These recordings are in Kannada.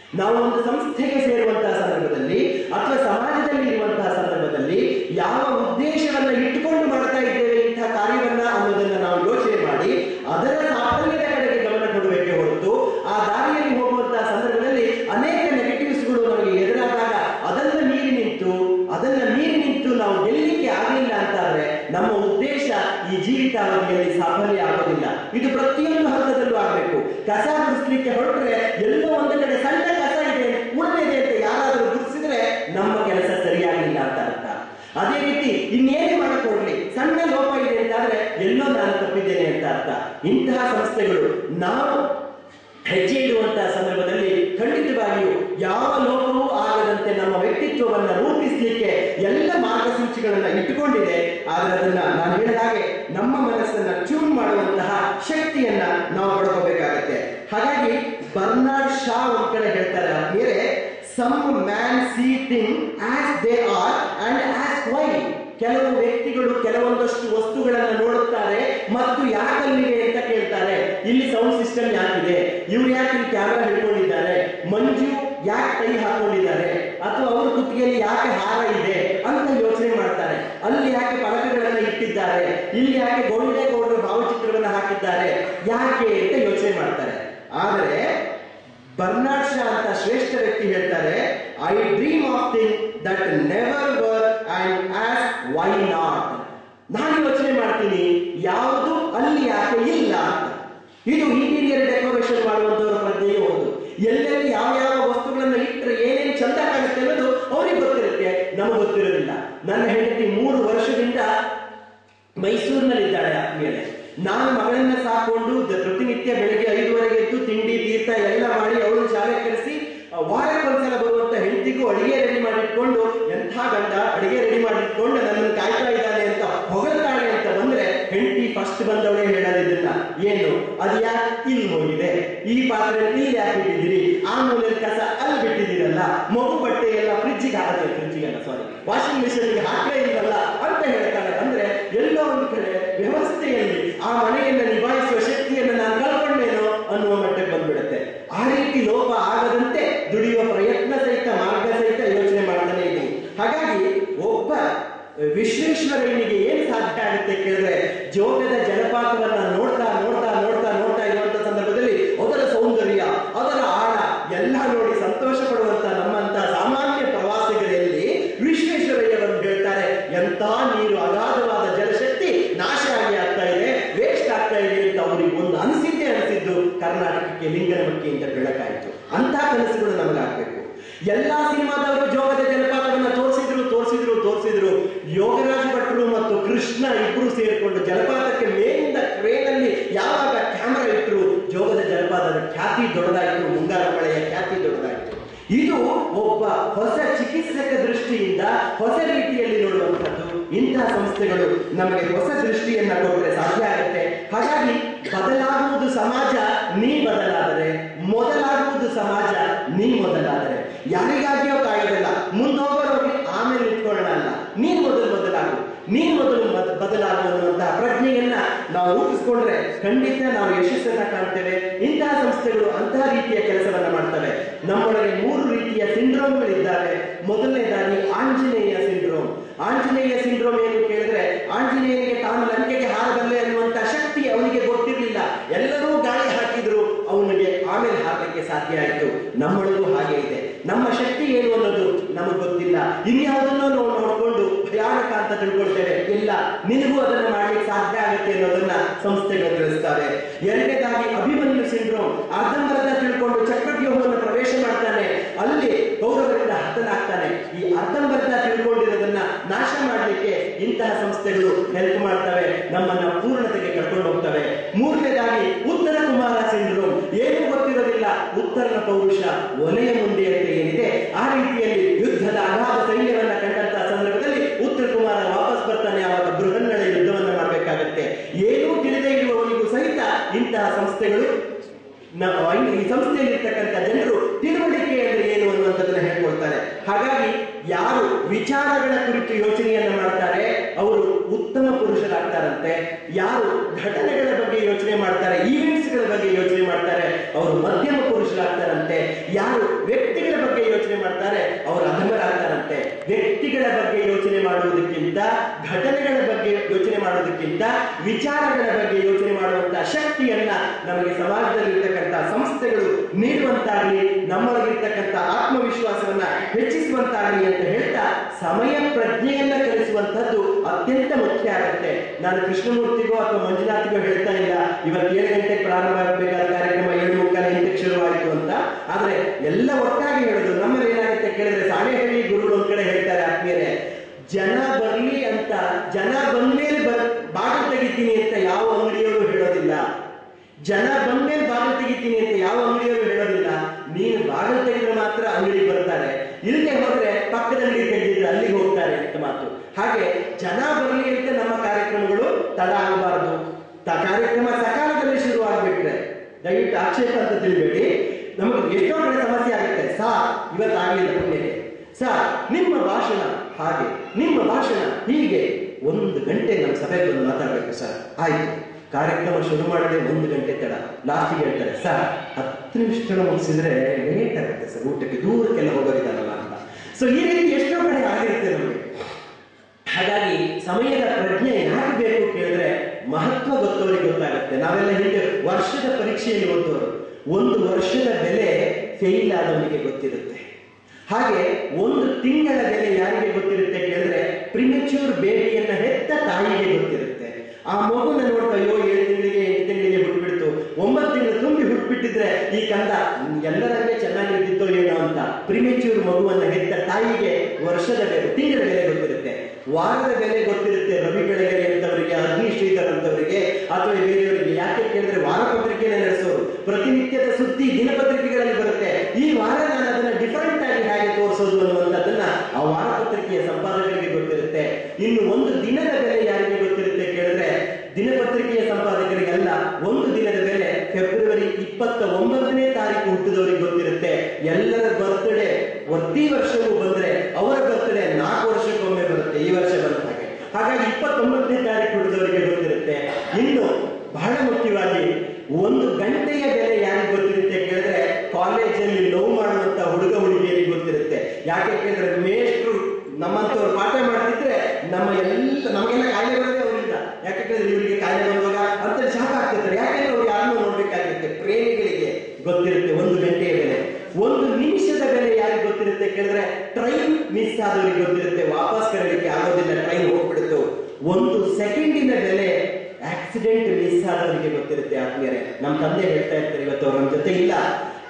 ನಾವು ಒಂದು ಸಂಸ್ಥೆಗೆ ಸೇರುವಂತಹ ಸಂದರ್ಭದಲ್ಲಿ ಅಥವಾ ಸಮಾಜದಲ್ಲಿ ಇರುವಂತಹ ಸಂದರ್ಭದಲ್ಲಿ ಯಾವ ಉದ್ದೇಶವನ್ನ ಇಟ್ಟುಕೊಂಡು ಮಾಡ್ತಾ ಇದ್ದೇವೆ ಇಂತಹ ಕಾರ್ಯವನ್ನ ಅನ್ನೋದನ್ನ ನಾವು ಯೋಚನೆ ಮಾಡಿ ಅದರ ಸಾಫಲ್ಯದ ಕಡೆಗೆ ಗಮನ ಕೊಡಬೇಕೆ ಹೊರತು ಆ ದಾರಿಯಲ್ಲಿ ಹೋಗುವಂತಹ ಸಂದರ್ಭದಲ್ಲಿ ಅನೇಕ ನೆಗೆಟಿವ್ಸ್ಗಳು ನಮಗೆ ಎದುರಾದಾಗ ಅದನ್ನ ಮೀರಿ ನಿಂತು ಅದನ್ನ ಮೀರಿ ನಿಂತು ನಾವು ಗೆಲ್ಲಲಿಕ್ಕೆ ಆಗಲಿಲ್ಲ ಅಂತಾದ್ರೆ ನಮ್ಮ ಉದ್ದೇಶ ಈ ಜೀವಿತಾವಧಿಯಲ್ಲಿ ಸಾಫಲ್ಯ ಆಗೋದಿಲ್ಲ ಇದು ಪ್ರತಿಯೊಂದು ಹಂತದಲ್ಲೂ ಆಗಬೇಕು ಕಸ ಗುಡಿಸ್ಲಿಕ್ಕೆ ಹೊರಟ್ರೆ ಎಲ್ಲೋ ಒಂದು ಕಡೆ ಸಣ್ಣ ಕಸ ಇದೆ ಉಳಿದಿದೆ ಅಂತ ಯಾರಾದರೂ ಗುರುತಿಸಿದ್ರೆ ನಮ್ಮ ಕೆಲಸ ಸರಿಯಾಗಿಲ್ಲ ಅಂತ ಅರ್ಥ ಅದೇ ರೀತಿ ಇನ್ನೇನು ಮಾಡಿಕೊಡ್ಲಿ ಸಣ್ಣ ಲೋಪ ಇದೆ ಅಂತಾದ್ರೆ ಎಲ್ಲೋ ನಾನು ತಪ್ಪಿದ್ದೇನೆ ಅಂತ ಅರ್ಥ ಇಂತಹ ಸಂಸ್ಥೆಗಳು ನಾವು ಹೆಜ್ಜೆ ಇಡುವಂತಹ ಸಂದರ್ಭದಲ್ಲಿ ಖಂಡಿತವಾಗಿಯೂ ಯಾವ ಲೋಪವೂ ಆಗದಂತೆ ನಮ್ಮ ವ್ಯಕ್ತಿತ್ವವನ್ನ ರೂಪಿಸಲಿಕ್ಕೆ ಎಲ್ಲ ಮಾರ್ಗಸೂಚಿಗಳನ್ನ ಇಟ್ಟುಕೊಂಡಿದೆ ಆದ್ರೆ ಅದನ್ನ ನಾನು ಹೇಳಿದ ಹಾಗೆ ನಮ್ಮ ಮನಸ್ಸನ್ನ ಟ್ಯೂನ್ ಮಾಡುವಂತಹ ಶಕ್ತಿಯನ್ನ ನಾವು ಪಡ್ಕೋಬೇಕಾಗತ್ತೆ ಹಾಗಾಗಿ ಬರ್ನಾರ್ಡ್ ಶಾ ಒಂದ್ ಕಡೆ ಹೇಳ್ತಾರೆ ಆದ್ಮೇಲೆ some man see thing as they are and ask why ಕೆಲವು ವ್ಯಕ್ತಿಗಳು ಕೆಲವೊಂದಷ್ಟು ವಸ್ತುಗಳನ್ನ ನೋಡುತ್ತಾರೆ ಮತ್ತು ಯಾಕಲ್ಲಿವೆ ಅಂತ ಕೇಳ್ತಾರೆ ಇಲ್ಲಿ ಸೌಂಡ್ ಸಿಸ್ಟಮ್ ಯಾಕಿದೆ ಇವ್ರು ಯಾಕೆ ಇಲ್ಲಿ ಕ್ಯಾಮೆರಾ ಹಿಡ್ಕೊಂಡಿದ್ದಾರೆ ಮಂಜು ಯಾಕೆ ಕೈ ಹಾಕೊಂಡಿದ್ದಾರೆ ಅಥವಾ ಅವ್ರ ಕುತ್ತಿಗೆಯಲ್ಲಿ ಯಾಕೆ ಹಾರ ಇದೆ ಅಂತ ಯೋಚನೆ ಮಾಡ್ತಾರೆ ಅಲ್ಲಿ ಯಾಕೆ ಫಲಕಗಳನ್ನ ಇಟ್ಟಿದ್ದಾರೆ ಇಲ್ಲಿ ಯಾಕೆ ಗೋಲ್ಡೆ ಗೌಡರ ಭಾವಚಿತ್ರವನ್ನ ಹಾಕಿದ್ದಾರೆ ಯಾಕೆ ಅಂತ ಯೋಚನೆ ಮಾಡ್ತಾರೆ ಆದರೆ ಬರ್ನಾಡ್ ಶಾ ಅಂತ ಶ್ರೇಷ್ಠ ವ್ಯಕ್ತಿ ಹೇಳ್ತಾರೆ I dream of thing that never were and ask why not ನಾನು ಯೋಚನೆ ಮಾಡ್ತೀನಿ ಯಾವುದು ಅಲ್ಲಿ ಯಾಕೆ ಇಲ್ಲ ಅಂತ ಇದು ಇಂಟೀರಿಯರ್ ಡೆಕೋರೇಷನ್ ಮಾಡುವಂತವರ ಪ್ರಜ್ಞೆಯೂ ಹೌದು ಎಲ್ಲೆಲ್ಲಿ ಯಾವ ಯಾವ ವಸ್ತುಗಳನ್ನ ಇಟ್ಟರೆ ಏನೇನು ಚಂದ ಕಾಣುತ್ತೆ ಅನ್ನೋದು ಅವ್ರಿಗೆ ಗೊತ್ತಿರುತ್ತೆ ನಮಗೆ ಗೊತ್ತಿರೋದಿಲ್ಲ ನನ್ನ ಹೆಂಡತಿ ಮೂರು ವರ್ಷದಿಂದ ಮೈಸೂರಿನಲ್ಲಿದ್ದಾಳೆ ಆದ್ಮೇಲೆ ನಾನು ಮಗಳನ್ನ ಸಾಕೊಂಡು ದ- ಪ್ರತಿನಿತ್ಯ ಬೆಳಿಗ್ಗೆ ಐದುವರೆಗೆ ಎದ್ದು ತಿಂಡಿ ತೀರ್ಥ ಎಲ್ಲ ಮಾಡಿ ಅವಳು ಶಾಲೆ ಕರೆಸಿ ವಾರಕ್ಕೊಂದ್ಸಲ ಬರುವಂತ ಹೆಂಡತಿಗೂ ಅಡಿಗೆ ರೆಡಿ ಮಾಡಿಟ್ಕೊಂಡು ಎಂಥ ಗಂಡ ಅಡಿಗೆ ರೆಡಿ ಮಾಡಿಟ್ಕೊಂಡು ನನ್ನನ್ನು ಕಾಯ್ತಾ ಇದ್ದಾನೆ ಅಂತ ಹೊಗಳ್ತಾಳೆ ಅಂತ ಬಂದ್ರೆ ಹೆಂಡತಿ ಫಸ್ಟ್ ಬಂದವಳೇ ಹೇಳೋದು ಇದನ್ನ ಏನು ಅದು ಯಾಕೆ ಇಲ್ಲಿ ಹೋಗಿದೆ ಈ ಪಾತ್ರೆ ಇಲ್ಲಿ ಯಾಕೆ ಇಟ್ಟಿದ್ದೀರಿ ಆ ಮೂಲೆ ಕಸ ಅಲ್ಲಿ ಬಿಟ್ಟಿದ್ದೀರಲ್ಲ ಮಗು ಬಟ್ಟೆ ಎಲ್ಲ ಫ್ರಿಜ್ಜಿಗೆ ಹಾಕಿದೆ ಫ್ರಿಜ್ಜಿಗೆ ಅಲ್ಲ ಸಾರಿ ವಾಷಿಂಗ್ ಮಿಷನ್ಗೆ ಹಾಕಲೇ ಇಲ್ಲಲ್ಲ ಅಂತ ಹೇಳ್ತಾಳೆ ಅಂದ್ರೆ ಎಲ್ಲೋ ಒಂದು ಕಡೆ ವ್ಯವಸ್ಥೆಯಲ್ಲಿ ಆ ಮನೆಯನ್ನ ನಿಭಾಯಿಸುವ ಶಕ್ತಿಯನ್ನ ನಾನು ಕಳ್ಕೊಂಡೇನೋ ಅನ್ನುವ ಮಟ್ಟಕ್ಕೆ ಬಂದ್ಬಿಡುತ್ತೆ ಆ ರೀತಿ ಲೋಪ ಆಗದಂತೆ ದುಡಿಯುವ ಪ್ರಯತ್ನ ಸಹಿತ ಮಾರ್ಗ ಸಹಿತ ಯೋಚನೆ ಮಾಡ್ತಾನೆ ಇದ್ದೀನಿ ಹಾಗಾಗಿ ಒಬ್ಬ ವಿಶ್ವೇಶ್ವರಯ್ಯನಿಗೆ ಏನ್ ಸಾಧ್ಯ ಆಗುತ್ತೆ ಕೇಳಿದ್ರೆ ಜೋಗದ ಜಲಪಾತವನ್ನ ನೋಡ್ತಾ ನೋಡ್ತಾ ನೋಡ್ತಾ ನೋಡ್ತಾ ಇರುವಂತ ಸಂದರ್ಭದಲ್ಲಿ ಅದರ ಸೌಂದರ್ಯ ಅದರ ಆಳ ಎಲ್ಲ ನೋಡಿ ಸಂತೋಷ ಪಡುವಂತ ನಮ್ಮಂತ ಸಾಮಾನ್ಯ ಪ್ರವಾಸಿಗರಲ್ಲಿ ವಿಶ್ವೇಶ್ವರಯ್ಯವರು ಹೇಳ್ತಾರೆ ಎಂತ ನೀರು ಅಗಾಧವಾದ ಜಲಶಕ್ತಿ ನಾಶ ಆಗಿ ಆಗ್ತಾ ಇದೆ ವೇಸ್ಟ್ ಆಗ್ತಾ ಇದೆ ಅಂತ ಅವ್ರಿಗೆ ಒಂದು ಅನಿಸಿದ್ದೇ ಅನಿಸಿದ್ದು ಕರ್ನಾಟಕಕ್ಕೆ ಲಿಂಗನಮಕ್ಕಿಯಿಂದ ಬೆಳಕಾಯಿತು ಅಂತ ಕನಸುಗಳು ನಮಗಾಗ್ಬೇಕು ಎಲ್ಲಾ ಸಿನಿಮಾದವರು ಜೋಗದ ಜಲಪಾತವನ್ನ ತೋರಿಸಿದ್ರು ತೋರಿಸಿದ್ರು ತೋರಿಸಿದ್ರು ಯೋಗರಾಜ ಭಟ್ರು ಮತ್ತು ಕೃಷ್ಣ ಇಬ್ರು ಸೇರಿಕೊಂಡು ಜಲಪಾತಕ್ಕೆ ಮೇಲಿಂದ ಟ್ರೇನಲ್ಲಿ ಯಾವಾಗ ಕ್ಯಾಮರಾ ಇಟ್ಟರು ಜೋಗದ ಜಲಪಾತದ ಖ್ಯಾತಿ ದೊಡ್ಡದಾಯಿತು ಮುಂಗಾರು ಮಳೆಯ ಖ್ಯಾತಿ ದೊಡ್ಡದಾಯಿತು ಇದು ಒಬ್ಬ ಹೊಸ ಚಿಕಿತ್ಸಕ ದೃಷ್ಟಿಯಿಂದ ಹೊಸ ರೀತಿಯಲ್ಲಿ ನೋಡುವಂಥದ್ದು ಇಂತಹ ಸಂಸ್ಥೆಗಳು ನಮಗೆ ಹೊಸ ದೃಷ್ಟಿಯನ್ನ ಕೊಟ್ಟರೆ ಸಾಧ್ಯ ಆಗುತ್ತೆ ಹಾಗಾಗಿ ಬದಲಾಗುವುದು ಸಮಾಜ ನೀ ಬದಲಾದರೆ ಮೊದಲಾಗುವುದು ಸಮಾಜ ನೀ ಮೊದಲಾದರೆ ಯಾರಿಗಾಗಿಯೋ ಕಾಯೋದಿಲ್ಲ ಮುಂದೋಗೋರೋಗಿ ಆಮೇಲೆ ನಿಂತ್ಕೊಳ್ಳೋಣ ಅಲ್ಲ ನೀನ್ ಮೊದಲು ಬದಲಾಗು ನೀನ್ ಮೊದಲು ಬದ- ಬದಲಾಗು ಅನ್ನುವಂತಹ ಪ್ರಜ್ಞೆಯನ್ನ ನಾವು ರೂಪಿಸ್ಕೊಂಡ್ರೆ ಖಂಡಿತ ನಾವು ಯಶಸ್ಸನ್ನ ಕಾಣ್ತೇವೆ ಇಂತಹ ಸಂಸ್ಥೆಗಳು ಅಂತಹ ರೀತಿಯ ಕೆಲಸವನ್ನ ಮಾಡ್ತವೆ ನಮ್ಮೊಳಗೆ ಮೂರು ರೀತಿಯ ಸಿಂಡ್ರೋಮ್ಗಳಿದ್ದಾವೆ ಮೊದಲನೇದಾಗಿ ಆಂಜನೇಯ ಸಿಂಡ್ರೋಮ್ ಆಂಜನೇಯ ಸಿಂಡ್ರೋಮ್ ಏನು ಕೇಳಿದ್ರೆ ಆಂಜನೇಯನಿಗೆ ತಾನು ಲಂಕೆಗೆ ಹಾರಬಲ್ಲೆ ಅನ್ನುವಂತ ಶಕ್ತಿ ಅವನಿಗೆ ಗೊತ್ತಿರಲಿಲ್ಲ ಎಲ್ಲರೂ ಗಾಳಿ ಹಾಕಿದ್ರು ಅವನಿಗೆ ಆಮೇಲೆ ಹಾಕಲಿಕ್ಕೆ ಸಾಧ್ಯ ಆಯಿತು ನಮ್ಮೊಳಗೂ ಹಾಗೆ ಇದೆ ನಮ್ಮ ಶಕ್ತಿ ಏನು ಅನ್ನೋದು ನಮಗೆ ಗೊತ್ತಿಲ್ಲ ಇನ್ಯಾವುದನ್ನೋ ನಾವು ನೋಡ್ಕೊಂಡು ಭಯಾನಕ ಅಂತ ತಿಳ್ಕೊಳ್ತೇವೆ ಇಲ್ಲ ನಿನಗೂ ಅದನ್ನ ಮಾಡ್ಲಿಕ್ಕೆ ಸಾಧ್ಯ ಆಗುತ್ತೆ ಅನ್ನೋದನ್ನ ಸಂಸ್ಥೆಗಳು ತಿಳಿಸ್ತಾರೆ ಎರಡನೇದಾಗಿ ಅಭಿಮನ್ಯು ಸಿಂಡ್ರೋಮ್ ಅರ್ಧಂಬರ್ಧ ತಿಳ್ಕೊಂಡು ಚಕ್ರವ್ಯೂಹವನ್ನು ಪ್ರವೇಶ ಮಾಡ್ತಾನೆ ಅಲ್ಲಿ ಕೌರವರಿಂದ ಹತನಾಗ್ತಾನೆ ಈ ಅರ್ಧಂಬರ್ಧ ತಿಳ್ಕೊಂಡಿರೋದನ್ನ ನಾಶ ಮಾಡಲಿಕ್ಕೆ ಇಂತಹ ಸಂಸ್ಥೆಗಳು ಹೆಲ್ಪ್ ಮಾಡ್ತವೆ ನಮ್ಮನ್ನ ಪೂರ್ಣತೆಗೆ ಕರ್ಕೊಂಡು ಹೋಗ್ತವೆ ಮೂರನೇದಾಗಿ ಉತ್ತರ ಕುಮಾರ ಸಿಂಡ್ರೋಮ್ ಏನು ಗೊತ್ತಿರೋದಿಲ್ಲ ಉತ್ತರನ ಪೌರುಷ ಒಲೆಯ ಮುಂದೆ ಅಂತ ಏನಿದೆ ಆ ರೀತಿಯಲ್ಲಿ ಯುದ್ಧದ ಅಗಾಧ ಸೈನ್ಯವನ್ನ ಕಂಡಂತಹ ಸಂದರ್ಭದಲ್ಲಿ ಉತ್ತರ ಕುಮಾರ ವಾಪಸ್ ಬರ್ತಾನೆ ಆವಾಗ ಬೃಹನ್ನಳ ಯುದ್ಧವನ್ನ ಮಾಡಬೇಕಾಗತ್ತೆ ಏನೂ ತಿಳಿದೇ ಇರುವವನಿಗೂ ಸಹಿತ ಇಂತಹ ಸಂಸ್ಥೆಗಳು ನ- ಈ ಸಂಸ್ಥೆಯಲ್ಲಿರ್ತಕ್ಕಂಥ ಜನರು ತಿಳುವಳಿಕೆ ಅಂದ್ರೆ ಏನು ಅನ್ನುವಂಥದ್ದನ್ನ ಹೇಳ್ಕೊಳ್ತಾರೆ ಹಾಗಾಗಿ ಯಾರು ವಿಚಾರಗಳ ಕುರಿತು ಯೋಚನೆಯನ್ನ ಮಾಡ್ತಾರೆ ಅವರು ಉತ್ತಮ ಪುರುಷರಾಗ್ತಾರಂತೆ ಯಾರು ಘಟನೆಗಳ ಬಗ್ಗೆ ಯೋಚನೆ ಮಾಡ್ತಾರೆ ಈವೆಂಟ್ಸ್ಗಳ ಬಗ್ಗೆ ಯೋಚನೆ ಮಾಡ್ತಾರೆ ಅವರು ಮಧ್ಯಮ ಪುರುಷರಾಗ್ತಾರಂತೆ ಯಾರು ವ್ಯಕ್ತಿ ಯೋಚನೆ ಮಾಡ್ತಾರೆ ಅವರು ಅಧಮರಾಗ್ತಾರಂತೆ ವ್ಯಕ್ತಿಗಳ ಬಗ್ಗೆ ಯೋಚನೆ ಮಾಡುವುದಕ್ಕಿಂತ ಘಟನೆಗಳ ಬಗ್ಗೆ ಯೋಚನೆ ಮಾಡುವುದಕ್ಕಿಂತ ವಿಚಾರಗಳ ಬಗ್ಗೆ ಯೋಚನೆ ಮಾಡುವಂತಹ ಶಕ್ತಿಯನ್ನ ನಮಗೆ ಸಮಾಜದಲ್ಲಿರ್ತಕ್ಕಂಥ ಸಂಸ್ಥೆಗಳು ನೀಡುವಂತಾಗಲಿ ನಮ್ಮೊಳಗಿರ್ತಕ್ಕಂಥ ಆತ್ಮವಿಶ್ವಾಸವನ್ನ ಹೆಚ್ಚಿಸುವಂತಾಗಲಿ ಅಂತ ಹೇಳ್ತಾ ಸಮಯ ಪ್ರಜ್ಞೆಯನ್ನ ಕಲಿಸುವಂತದ್ದು ಅತ್ಯಂತ ಮುಖ್ಯ ಆಗುತ್ತೆ ನಾನು ಕೃಷ್ಣಮೂರ್ತಿಗೋ ಅಥವಾ ಮಂಜುನಾಥಿಗೋ ಹೇಳ್ತಾ ಇಲ್ಲ ಇವತ್ತು ಏಳು ಗಂಟೆಗೆ ಪ್ರಾರಂಭ ಆಗಬೇಕಾದ ಕಾರ್ಯಕ್ರಮ ಏಳು ಮುಕ್ಕಾಲ ಎಂಟಕ್ಕೆ ಶುರುವಾಯಿತು ಅಂತ ಆದ್ರೆ ಎಲ್ಲ ಒಟ್ಟಾಗಿ ಹೇಳುದು ನಮ್ಮಲ್ಲಿ ಏನಾಗುತ್ತೆ ಕೇಳಿದ್ರೆ ಸಾಣೆಹಳ್ಳಿ ಗುರುಗಳು ಒಂದ್ ಕಡೆ ಹೇಳ್ತಾರೆ ಆತ್ಮೀಯರೇ ಜನ ಬರ್ಲಿ ಅಂತ ಜನ ಬಂದ್ಮೇಲೆ ಬರ್ ಬಾಗಿಲು ತೆಗಿತೀನಿ ಅಂತ ಯಾವ ಅಂಗಡಿಯವರು ಹೇಳೋದಿಲ್ಲ ಜನ ಬಂದ್ಮೇಲೆ ಬಾಗಿಲು ತೆಗಿತೀನಿ ಅಂತ ಯಾವ ಅಂಗಡಿಯವರು ಹೇಳೋದಿಲ್ಲ ನೀನು ಬಾಗಿಲು ತೆಗೆದ್ರೆ ಮಾತ್ರ ಅಂಗಡಿಗೆ ಬರ್ತಾರೆ ಇಲ್ಲದೆ ಹೋದ್ರೆ ಪಕ್ಕದ ಅಂಗಡಿ ತೆಗೆದಿದ್ರೆ ಅಲ್ಲಿಗೆ ಹೋಗ್ತಾರೆ ಅಂತ ಮಾತು ಹಾಗೆ ಜನ ಬರಲಿ ಅಂತ ನಮ್ಮ ಕಾರ್ಯಕ್ರಮಗಳು ತಡ ಆಗಬಾರದು ತ- ಕಾರ್ಯಕ್ರಮ ಸಕಾಲದಲ್ಲಿ ಶುರು ಆಗ್ಬಿಟ್ರೆ ದಯವಿಟ್ಟು ಆಕ್ಷೇಪ ಅಂತ ತಿಳ್ಬೇಡಿ ನಮಗೆ ಎಷ್ಟೋ ಕಡೆ ಸಮಸ್ಯೆ ಆಗುತ್ತೆ ಸಾ ಇವತ್ತಾಗಲಿಲ್ಲ ಪುಣ್ಯಕ್ಕೆ ಸಾ ನಿಮ್ಮ ಭಾಷಣ ಹಾಗೆ ನಿಮ್ಮ ಭಾಷಣ ಹೀಗೆ ಒಂದು ಗಂಟೆ ನಮ್ಮ ಸಭೆಗೆ ಬಂದು ಮಾತಾಡ್ಬೇಕು ಸರ್ ಆಯ್ತು ಕಾರ್ಯಕ್ರಮ ಶುರು ಮಾಡದೆ ಒಂದು ಗಂಟೆ ತಡ ಲಾಸ್ಟಿಗೆ ಹೇಳ್ತಾರೆ ಸರ್ ಹತ್ತು ನಿಮಿಷ ತಡ ಮುಗಿಸಿದ್ರೆ ಲೇಟ್ ಆಗುತ್ತೆ ಸರ್ ಊಟಕ್ಕೆ ದೂರಕ್ಕೆಲ್ಲ ಹೋಗೋದಿದ್ದಾರಲ್ಲ ಅಂತ ಸೊ ಈ ರೀತಿ ಎಷ್ಟೋ ಕಡೆ ಆಗಿರುತ್ತೆ ನಮಗೆ ಹಾಗಾಗಿ ಸಮಯದ ಪ್ರಜ್ಞೆ ಯಾಕೆ ಬೇಕು ಕೇಳಿದ್ರೆ ಮಹತ್ವ ಗೊತ್ತವರಿಗೆ ಗೊತ್ತಾಗುತ್ತೆ ನಾವೆಲ್ಲ ಹಿಂದೆ ವರ್ಷದ ಪರೀಕ್ಷೆಯಲ್ಲಿ ಓದೋರು ಒಂದು ವರ್ಷದ ಬೆಲೆ ಫೇಲ್ ಆದವನಿಗೆ ಗೊತ್ತಿರುತ್ತೆ ಹಾಗೆ ಒಂದು ತಿಂಗಳ ಬೆಲೆ ಯಾರಿಗೆ ಗೊತ್ತಿರುತ್ತೆ ಕೇಳಿದ್ರೆ ಪ್ರಿಮೆಚ್ಯೂರ್ ಬೇಬಿಯನ್ನ ಹೆತ್ತ ತಾಯಿಗೆ ಗೊತ್ತಿರುತ್ತೆ ಆ ಮಗುನ ನೋಡ್ತಾ ಅಯ್ಯೋ ಏಳು ತಿಂಗಳಿಗೆ ಎಂಟು ತಿಂಗಳಿಗೆ ಹುಟ್ಬಿಡ್ತು ಒಂಬತ್ತು ತಿಂಗಳು ತುಂಬಿ ಹುಟ್ಬಿಟ್ಟಿದ್ರೆ ಈ ಕಂದ ಎಲ್ಲರಂಗೆ ಚೆನ್ನಾಗಿರ್ತಿತ್ತೋ ಏನೋ ಅಂತ ಪ್ರಿಮೆಚ್ಯೂರ್ ಮಗುವನ್ನ ಹೆತ್ತ ತಾಯಿಗೆ ವರ್ಷದ ಬೆಲೆ ತಿಂಗಳ ಬೆಲೆ ಗೊತ್ತಿರುತ್ತೆ ವಾರದ ಬೆಲೆ ಗೊತ್ತಿರುತ್ತೆ ರವಿ ಬೆಳಗೆರೆ ಅಂತವರಿಗೆ ಅಗ್ನಿ ಶ್ರೀಧರ್ ಅಂತವರಿಗೆ ಅಥವಾ ಬೇರೆಯವರಿಗೆ ಯಾಕೆ ಕೇಳಿದ್ರೆ ವಾರಪತ್ರಿಕೆಯನ್ನು ನಡೆಸೋರು ಪ್ರತಿನಿತ್ಯದ ಸುದ್ದಿ ದಿನಪತ್ರಿಕೆಗಳಲ್ಲಿ ಬರುತ್ತೆ ಈ ವಾರ ನಾನು ಅದನ್ನ ಡಿಫರೆಂಟ್ ಆಗಿ ಹೇಗೆ ತೋರಿಸೋದು ಅನ್ನುವಂಥದ್ದನ್ನ ಆ ವಾರಪತ್ರಿಕೆಯ ಸಂಪಾದಕರಿಗೆ ಗೊತ್ತಿರುತ್ತೆ ಇನ್ನು ಒಂದು ದಿನದ ಬೆಲೆ ಯಾರಿಗೆ ಗೊತ್ತಿರುತ್ತೆ ಕೇಳಿದ್ರೆ ದಿನಪತ್ರಿಕೆಯ ಸಂಪಾದಕರಿಗೆಲ್ಲ ಒಂದು ದಿನದ ಬೆಲೆ ಫೆಬ್ರವರಿ ಇಪ್ಪತ್ತ ಒಂಬತ್ತನೇ ತಾರೀಕು ಹುಟ್ಟಿದವರಿಗೆ ಗೊತ್ತಿರುತ್ತೆ ಎಲ್ಲರ ಬರ್ತ್ಡೇ ಪ್ರತಿ ವರ್ಷವೂ ಬಂದ್ರೆ ಅವರ ಬರ್ತ್ಡೇ ನಾಲ್ಕು ವರ್ಷಕ್ಕೊಮ್ಮೆ ಬರುತ್ತೆ ಈ ವರ್ಷ ಬಂದ ಹಾಗೆ ಹಾಗಾಗಿ ಇಪ್ಪತ್ತೊಂಬತ್ತನೇ ತಾರೀಕು ಹುಟ್ಟಿದವರಿಗೆ ಗೊತ್ತಿರುತ್ತೆ ಇನ್ನು ಬಹಳ ಮುಖ್ಯವಾಗಿ ಒಂದು ಗಂಟೆಯ ಬೆಲೆ ಯಾರಿಗೆ ಗೊತ್ತಿರುತ್ತೆ ಕೇಳಿದ್ರೆ ಕಾಲೇಜಲ್ಲಿ ಲವ್ ಮಾಡುವಂತ ಹುಡುಗ ಹುಡುಗಿಯರಿಗೆ ಗೊತ್ತಿರುತ್ತೆ ಯಾಕೆ ಕೇಳಿದ್ರೆ ಮೇಷ್ಟ್ರು ನಮ್ಮಂತವ್ರು ಪಾಠ ಮಾಡ್ತಿದ್ರೆ ನಮ್ಮ ಎಲ್ಲ ನಮಗೆಲ್ಲ ಕಾಯಿಲೆ ಬರೋದೇ ಅವರಿಂದ ಯಾಕೆ ಕೇಳಿದ್ರೆ ಇವರಿಗೆ ಕಾಯಿಲೆ ಬಂದಾಗ ಅಂತ ಶಾಪ ಆಗ್ತಿರ್ತಾರೆ ಯಾಕೆಂದ್ರೆ ಅವ್ರು ಯಾರನ್ನೂ ನೋಡ್ಬೇಕಾಗಿರುತ್ತೆ ಪ್ರೇಮಿಗಳಿಗೆ ಗೊತ್ತಿರುತ್ತೆ ಒಂದು ಗಂಟೆಯ ಬೆಲೆ ಒಂದು ನಿಮಿಷದ ಬೆಲೆ ಯಾರಿಗೆ ಗೊತ್ತಿರುತ್ತೆ ಕೇಳಿದ್ರೆ ಟ್ರೈನ್ ಮಿಸ್ ಆದವರಿಗೆ ಗೊತ್ತಿರುತ್ತೆ ವಾಪಸ್ ಕರೀಲಿಕ್ಕೆ ಆಗೋದಿಲ್ಲ ಟ್ರೈನ್ ಹೋಗ್ಬಿಡುತ್ತು ಒಂದು ಸೆಕೆಂಡಿನ ಬೆಲೆ ಆಕ್ಸಿಡೆಂಟ್ ಮಿಸ್ ಆದವರಿಗೆ ಗೊತ್ತಿರುತ್ತೆ ಆತ್ಮೀಯರೇ ನಮ್ಮ ತಂದೆ ಹೇಳ್ತಾ ಇರ್ತಾರೆ ಇವತ್ತು ಅವ್ರ ನಮ್ಮ ಜೊತೆ ಇಲ್ಲ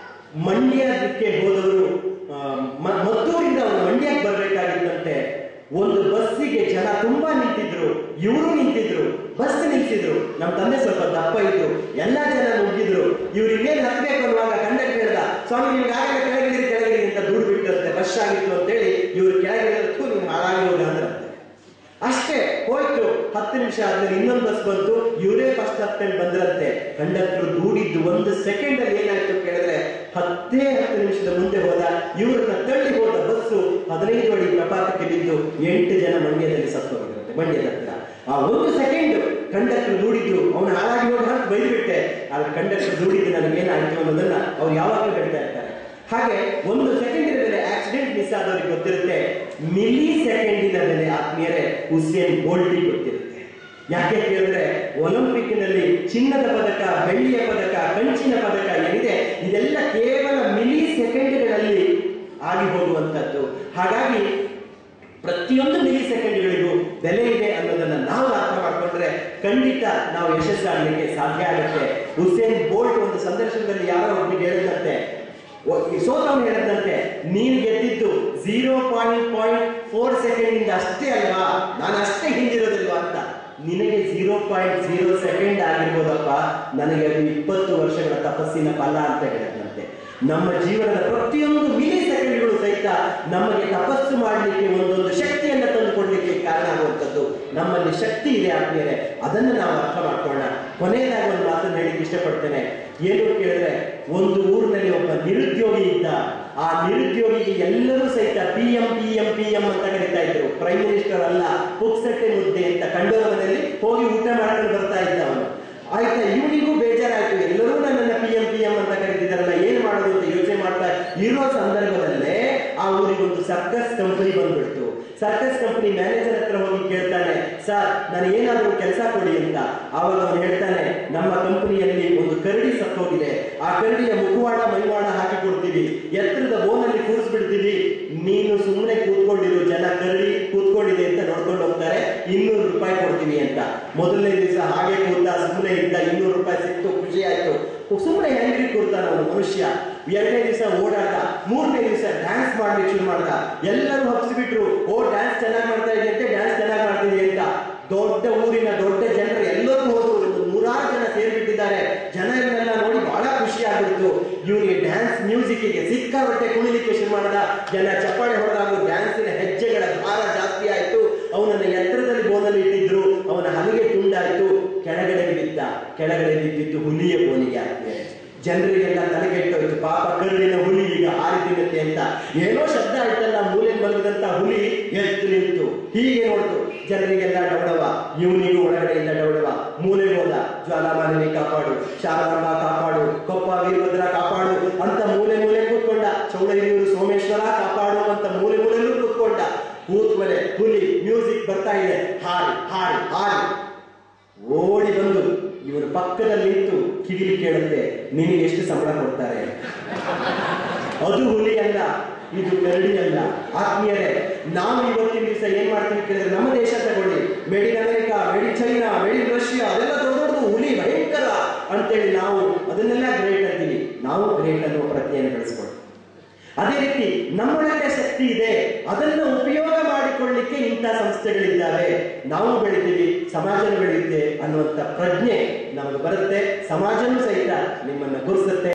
ಮಂಡ್ಯಕ್ಕೆ ಹೋದವರು ಆ, ಮ- ಮದ್ದೂರಿಂದ ಅವರು ಮಂಡ್ಯಕ್ಕೆ ಬರ್ಬೇಕಾಗಿತ್ತಂತೆ ಒಂದು ಬಸ್ಸಿಗೆ ಜನ ತುಂಬಾ ನಿಂತಿದ್ರು ಇವರು ನಿಂತಿದ್ರು ಬಸ್ ನಿಲ್ಸಿದ್ರು ನಮ್ಮ ತಂದೆ ಸ್ವಲ್ಪ ದಪ್ಪ ಇದ್ರು ಎಲ್ಲಾ ಜನ ನುಗ್ಗಿದ್ರು ಇವ್ರು ಇನ್ನೇನು ಹತ್ಬೇಕು ಅನ್ನುವಾಗ ಕಂಡಕ್ಟರ್ ಹೇಳ್ದ ಸ್ವಾಮಿ ನಿಮ್ಗೆ ಆಗಲೇ ಕೆಳಗಿಳಿರಿ ಕೆಳಗಿಳಿರಿ ಅಂತ ದುಡ್ಡು ಬಿಟ್ಟಂತೆ ರಶ್ ಆಗಿತ್ತು ಅಂತೇಳಿ ಇವ್ರು ಕೆಳಗಿಳಿದ್ರು ನೀವು ಹಾಳಾಗಿ ಹೋಗ ಅಂದ್ರಂತೆ ಅಷ್ಟೇ ಹೋಯ್ತು ಹತ್ತು ನಿಮಿಷ ಆದ್ಮೇಲೆ ಇನ್ನೊಂದು ಬಸ್ ಬಂತು ಇವರೇ ಫಸ್ಟ್ ಹತ್ಕೊಂಡು ಬಂದ್ರಂತೆ ಕಂಡಕ್ಟರ್ ದೂಡಿದ್ದು ಒಂದು ಸೆಕೆಂಡ್ ಅಲ್ಲಿ ಏನಾಯ್ತು ಕೇಳಿದ್ರೆ ಹತ್ತೇ ಹತ್ತು ನಿಮಿಷದ ಮುಂದೆ ಹೋದ ಇವ್ರನ್ನ ತಳ್ಳಿ ಹೋದ ಬಸ್ಸು ಹದಿನೈದು ಅಡಿ ಪ್ರಪಾತಕ್ಕೆ ಬಿದ್ದು ಎಂಟು ಜನ ಮಂಡ್ಯದಲ್ಲಿ ಸತ್ತು ಹೋಗಿರುತ್ತೆ ಮಂಡ್ಯದ ಹತ್ರ ಆ ಒಂದು ಸೆಕೆಂಡ್ ಕಂಡಕ್ಟರ್ ದೂಡಿದ್ದು ಅವನು ಹಾಳಾಗಿ ಹೋದ ಅಂತ ಬೈದ್ಬಿಟ್ಟೆ ಆದ್ರೆ ಕಂಡಕ್ಟರ್ ದೂಡಿದ್ದು ನನಗೇನಾಯ್ತು ಅನ್ನೋದನ್ನ ಅವ್ರು ಯಾವಾಗಲೂ ಹೇಳ್ತಾ ಇರ್ತಾರೆ ಹಾಗೆ ಒಂದು ಸೆಕೆಂಡಿನ ಬೆಲೆ ಆಕ್ಸಿಡೆಂಟ್ ಮಿಸ್ ಆದವರಿಗೆ ಗೊತ್ತಿರುತ್ತೆ ಮಿಲಿ ಸೆಕೆಂಡಿನ ಬೆಲೆ ಆತ್ಮೀಯರೇ ಹುಸೇನ್ ಬೋಲ್ಟಿಗೆ ಗೊತ್ತಿರುತ್ತೆ ಯಾಕೆ ಕೇಳಿದ್ರೆ ಒಲಿಂಪಿಕ್ನಲ್ಲಿ ಚಿನ್ನದ ಪದಕ ಬೆಳ್ಳಿಯ ಪದಕ ಕಂಚಿನ ಪದಕ ಏನಿದೆ ಇದೆಲ್ಲ ಕೇವಲ ಮಿಲಿ ಸೆಕೆಂಡ್ಗಳಲ್ಲಿ ಆಗಿ ಹೋಗುವಂತದ್ದು ಹಾಗಾಗಿ ಪ್ರತಿಯೊಂದು ಮಿಲಿ ಸೆಕೆಂಡ್ಗಳಿಗೂ ಬೆಲೆ ಇದೆ ಅನ್ನೋದನ್ನ ನಾವು ಅರ್ಥ ಮಾಡ್ಕೊಂಡ್ರೆ ಖಂಡಿತ ನಾವು ಯಶಸ್ಸಾಗಲಿಕ್ಕೆ ಸಾಧ್ಯ ಆಗುತ್ತೆ ಹುಸೇನ್ ಬೋಲ್ಟ್ ಒಂದು ಸಂದರ್ಶನದಲ್ಲಿ ಯಾರೋ ಒಬ್ಬರಿಗೆ ಹೇಳಿದಂತೆ ಒ- ಈ ಸೋತವನು ಹೇಳಿದಂತೆ ನೀನು ಗೆದ್ದಿದ್ದು zero point point four second ಇಂದ ಅಷ್ಟೇ ಅಲ್ವಾ ನಾನು ಅಷ್ಟೇ ಹಿಂದಿರೋದಿಲ್ವಾ ಅಂತ ನಿನಗೆ ಝೀರೋ ಪಾಯಿಂಟ್ ಝೀರೋ ಸೆಕೆಂಡ್ ಆಗಿರ್ಬೋದಪ್ಪ ನನಗೆ ಅದು ಇಪ್ಪತ್ತು ವರ್ಷಗಳ ತಪಸ್ಸಿನ ಫಲ ಅಂತ ಹೇಳಿದಂತೆ ನಮ್ಮ ಜೀವನದ ಪ್ರತಿಯೊಂದು ಮಿಲಿ ಸೆಕೆಂಡ್ಗಳು ಸಹಿತ ನಮಗೆ ತಪಸ್ಸು ಮಾಡಲಿಕ್ಕೆ ಒಂದೊಂದು ಶಕ್ತಿಯನ್ನು ತಂದುಕೊಡ್ಲಿಕ್ಕೆ ಕಾರಣ ಆಗುವಂಥದ್ದು ನಮ್ಮಲ್ಲಿ ಶಕ್ತಿ ಇದೆ ಆದ್ಮೇಲೆ ಅದನ್ನು ನಾವು ಅರ್ಥ ಮಾಡ್ಕೊಳ್ಳೋಣ ಕೊನೆಯದಾಗಿ ಒಂದು ಮಾತನ್ನು ಹೇಳಿಕ್ಕೆ ಇಷ್ಟಪಡ್ತೇನೆ ಏನು ಕೇಳಿದ್ರೆ ಒಂದು ಊರಿನಲ್ಲಿ ಒಬ್ಬ ನಿರುದ್ಯೋಗಿ ಇದ್ದ ಆ ನಿರುದ್ಯೋಗಿಗೆ ಎಲ್ಲರೂ ಸಹಿತ P M P M P M ಅಂತ ಕರಿತಾ ಇದ್ರು ಪ್ರೈಮ್ ಮಿನಿಸ್ಟರ್ ಅಲ್ಲ ಪುಕ್ಸಟ್ಟೆ ಮುದ್ದೆ ಅಂತ ಕಂಡೋರ ಮನೆಯಲ್ಲಿ ಹೋಗಿ ಊಟ ಮಾಡ್ಕೊಂಡು ಬರ್ತಾ ಇದ್ದ ಅವನು ಆಯ್ತಾ ಇವನಿಗೂ ಬೇಜಾರಾಯ್ತು ಎಲ್ಲರೂ ನನ್ನನ್ನ ಪಿ ಎಂ ಪಿ ಎಂ ಅಂತ ಕರೀತಿದಾರಲ್ಲ ಏನ್ ಮಾಡೋದು ಅಂತ ಯೋಚನೆ ಮಾಡ್ತಾ ಇರೋ ಸಂದರ್ಭದಲ್ಲೇ ಊರಿಗೆ ಒಂದು ಸರ್ಕಸ್ ಕಂಪನಿ ಬಂದ್ಬಿಡ್ತು ಸರ್ಕಸ್ ಕಂಪನಿ ಮ್ಯಾನೇಜರ್ ಹತ್ರ ಹೋಗಿ ಕೇಳ್ತಾನೆ ಸರ್ ನಾನು ಏನಾದರೂ ಕೆಲಸ ಕೊಡಿ ಅಂತ ಆವಾಗ ಅವನು ಹೇಳ್ತಾನೆ ನಮ್ಮ ಕಂಪನಿಯಲ್ಲಿ ಒಂದು ಕರಡಿ ಸತ್ತೋಗಿದೆ ಆ ಕರಡಿಯ ಮುಖವಾಡ ಮೈವಾಡ ಹಾಕಿ ಕೊಡ್ತೀವಿ ಎತ್ತರದ ಬೋನಲ್ಲಿ ಕೂರಿಸ್ಬಿಡ್ತೀವಿ ನೀನು ಸುಮ್ಮನೆ ಕೂತ್ಕೊಂಡಿರು ಜನ ಕರಡಿ ಕೂತ್ಕೊಂಡಿದೆ ಅಂತ ನೋಡ್ಕೊಂಡು ಹೋಗ್ತಾರೆ ಇನ್ನೂರು ರೂಪಾಯಿ ಕೊಡ್ತೀವಿ ಅಂತ ಮೊದಲನೇ ದಿವಸ ಹಾಗೆ ಕೂತ ಸುಮ್ಮನೆ ಇದ್ದ ಇನ್ನೂರು ರೂಪಾಯಿ ಸಿಕ್ತು ಖುಷಿ ಆಯ್ತು ಸುಮ್ಮನೆ ಹೆಂಗ್ರಿ ಕೂರ್ತಾನ ಅವನು ಮನುಷ್ಯ ಎರಡನೇ ದಿವಸ ಓಡಾಡ್ದ ಮೂರನೇ ದಿವಸ ಡ್ಯಾನ್ಸ್ ಮಾಡ್ಲಿಕ್ಕೆ ಶುರು ಮಾಡ್ದ ಎಲ್ಲರೂ ಹಬ್ಸಿಬಿಟ್ರು ಓ ಡ್ಯಾನ್ಸ್ ಚೆನ್ನಾಗಿ ಮಾಡ್ತಾ ಇದೆಯಂತೆ ಡ್ಯಾನ್ಸ್ ಚೆನ್ನಾಗಿ ಮಾಡ್ತಿದೆ ಅಂತ ದೊಡ್ಡ ಊರಿನ ದೊಡ್ಡ ಜನರು ಎಲ್ಲರೂ ಹೋದ್ರು ಒಂದು ನೂರಾರು ಜನ ಸೇರ್ಬಿಟ್ಟಿದ್ದಾರೆ ಜನರನ್ನೆಲ್ಲ ನೋಡಿ ಬಹಳ ಖುಷಿ ಆಗ್ಬಿಡ್ತು ಇವನಿಗೆ ಡ್ಯಾನ್ಸ್ ಮ್ಯೂಸಿಕ್ಗೆ ಸಿಕ್ಕಾಪಟ್ಟೆ ಕುಣಿಲಿಕ್ಕೆ ಶುರು ಮಾಡ್ದ ಜನ ಚಪ್ಪಾಳೆ ಹೊಡೆದಾಗ ಡ್ಯಾನ್ಸಿನ ಹೆಜ್ಜೆಗಳ ಭಾರ ಜಾಸ್ತಿ ಆಯ್ತು ಅವನನ್ನ ಎತ್ತರದಲ್ಲಿ ಬೋನಲ್ಲಿ ಇಟ್ಟಿದ್ರು ಅವನ ಹಲಿಗೆ ತುಂಡಾಯ್ತು ಕೆಳಗಡೆ ಬಿದ್ದ ಕೆಳಗಡೆ ಬಿದ್ದಿದ್ದು ಹುಲಿಯ ಬೋನಿಗೆ ಆಗ್ತದೆ ಜನರಿಗೆಲ್ಲ ತಲೆಗೆಟ್ಟೋಯ್ತು ಪಾಪ ಕರುಳಿನ ಹುಲಿ ಈಗ ಹಾರಿ ತಿನ್ನುತ್ತೆ ಅಂತ ಏನೋ ಶಬ್ದ ಆಯ್ತಲ್ಲ ಮೂಲೆ ಮಲಗಿದಂತ ಹುಲಿ ಎದ್ದು ನಿಂತು ಹೀಗೆ ನೋಡ್ತು ಜನರಿಗೆಲ್ಲ ಡೌಡವ ಇವನಿಗೂ ಒಳಗಡೆಯಿಂದ ಡೌಡವ ಮೂಲೆ ಹೋದ ಜ್ವಾಲಾಮಾಲಿನಿ ಕಾಪಾಡು ಶಾರದಾಂಬ ಕಾಪಾಡು ಕೊಪ್ಪ ವೀರಭದ್ರ ಕಾಪಾಡು ಅಂತ ಮೂಲೆ ಮೂಲೆ ಕೂತ್ಕೊಂಡ ಚೌಡಹಿರಿಯೂರು ಸೋಮೇಶ್ವರ ಕಾಪಾಡು ಅಂತ ಮೂಲೆ ಮೂಲೆಯಲ್ಲೂ ಕೂತ್ಕೊಂಡ ಕೂತ್ಮೇಲೆ ಹುಲಿ ಮ್ಯೂಸಿಕ್ ಬರ್ತಾ ಇದೆ ಹಾಡಿ ಹಾಡಿ ಹಾಡಿ ಓಡಿ ಬಂದು ಇವರ ಪಕ್ಕದಲ್ಲಿ ನಿಂತು ಕಿವಿಲಿ ಕೇಳುತ್ತೆ ನಿನಗೆ ಎಷ್ಟು ಸಂಬಳ ಕೊಡ್ತಾರೆ ಅದು ಹುಲಿ ಅಲ್ಲ ಇದು ಕರಡಿ ಅಲ್ಲ ಆತ್ಮೀಯರೇ ನಾವು ಇವತ್ತಿನ ದಿವಸ ಏನ್ ಮಾಡ್ತೀವಿ ಕೇಳಿದ್ರೆ ನಮ್ಮ ದೇಶ ತಗೊಳ್ಳಿ made in America made in China made in Russia ಅದೆಲ್ಲ ದೊಡ್ಡ ದೊಡ್ಡದು ಹುಲಿ ಭಯಂಕರ ಅಂತೇಳಿ ನಾವು ಅದನ್ನೆಲ್ಲ ಗ್ರೇಟ್ ಅಂತೀವಿ ನಾವು ಗ್ರೇಟ್ ಅನ್ನುವ ಪ್ರಜ್ಞೆಯನ್ನು ಬೆಳೆಸ್ಕೊಳ್ಳಿ ಅದೇ ರೀತಿ ನಮ್ಮೊಳಗಡೆ ಶಕ್ತಿ ಇದೆ ಅದನ್ನು ಉಪಯೋಗ ಮಾಡಿಕೊಳ್ಳಿಕ್ಕೆ ಇಂಥ ಸಂಸ್ಥೆಗಳಿದ್ದಾವೆ ನಾವು ಬೆಳಿತೀವಿ ಸಮಾಜ ಬೆಳೆಯುತ್ತೆ ಅನ್ನುವಂಥ ಪ್ರಜ್ಞೆ ನಮಗೆ ಬರುತ್ತೆ ಸಮಾಜನೂ ಸಹಿತ ನಿಮ್ಮನ್ನ ಗುರುಸುತ್ತೆ